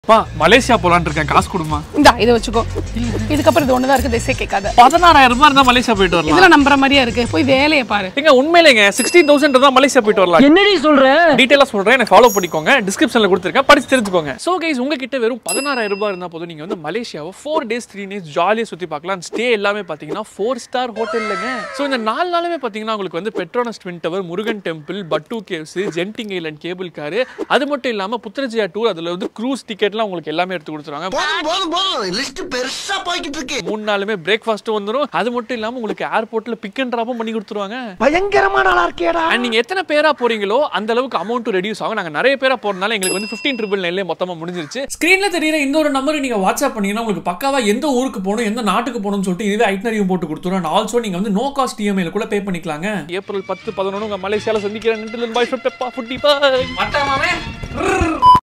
பா மலேசியா போலான்னு இருக்கேன் காசு கொடுமா இந்தா இதை வச்சுக்கோ இதுக்கப்புறம் இது ஒண்ணுதான் இருக்கு திசை கேட்காத பதினாறாயிரம் ரூபாய் இருந்தா மலேசியா போயிட்டு வரலாம் இதுல நம்புற மாதிரியா இருக்கு போய் வேலையை பாரு எங்க உண்மையிலேங்க சிக்ஸ்டீன் தௌசண்ட் தான் மலேசியா போயிட்டு வரலாம் என்னடி சொல்ற டீட்டெயிலாக சொல்றேன் எனக்கு ஃபாலோ பண்ணிக்கோங்க டிஸ்கிரிப்ஷன்ல கொடுத்துருக்கேன் படிச்சு தெரிஞ்சுக்கோங்க ஸோ கைஸ் உங்ககிட்ட வெறும் பதினாறாயிரம் ரூபாய் இருந்தா போதும் நீங்க வந்து மலேசியாவை ஃபோர் டேஸ் த்ரீ டேஸ் ஜாலியாக சுத்தி பார்க்கலாம் ஸ்டே எல்லாமே பார்த்தீங்கன்னா ஃபோர் ஸ்டார் ஹோட்டல்லங்க ஸோ இந்த நாலு நாளுமே பார்த்தீங்கன்னா உங்களுக்கு வந்து Petronas twin tower Murugan temple Batu caves Genting island cable car அது மட்டும் இல்லாம புத்திரஜியா டூர் அதுல வந்து க்ரூஸ் டிக்கெட்லாம் உங்களுக்கு எல்லாமே எடுத்து கொடுத்துருவாங்க போதும் போதும் போதும் லிஸ்ட் பெருசா போய்கிட்டு இருக்கு மூணு நாளுமே பிரேக்ஃபாஸ்ட்டும் வந்துடும் அது மட்டும் இல்லாம உங்களுக்கு ஏர்போர்ட்ல பிக் அண்ட் ட்ராப்பும் பண்ணி கொடுத்துருவாங்க பயங்கரமான ஆளா இருக்கேடா அண்ட் நீங்க எத்தனை பேரா போறீங்களோ அந்த அளவுக்கு அமௌண்ட் ரெடியூஸ் ஆகும் நாங்க நிறைய பேரா போறதுனால எங்களுக்கு வந்து 15 ட்ரிபிள் நைன்லேயே மொத்தமா முடிஞ்சிருச்சு ஸ்கிரீன்ல தெரியுற இந்த ஒரு நம்பருக்கு நீங்க வாட்ஸ்அப் பண்ணீங்கன்னா உங்களுக்கு பக்காவா எந்த ஊருக்கு போகணும் எந்த நாட்டுக்கு போகணும்னு சொல்லிட்டு இதுவே ஐட்னரியும் போட்டு கொடுத்துரும் அண்ட் ஆல்சோ நீங்க வந்து நோ காஸ்ட் இஎம்ஐல கூட பே பண்ணிக்கலாங்க ஏப்ரல் பத்து பதினொன்று உங்க மலேசியால சந்திக்கிறேன் பாய் பெப்பா ஃபுட்டி பாய்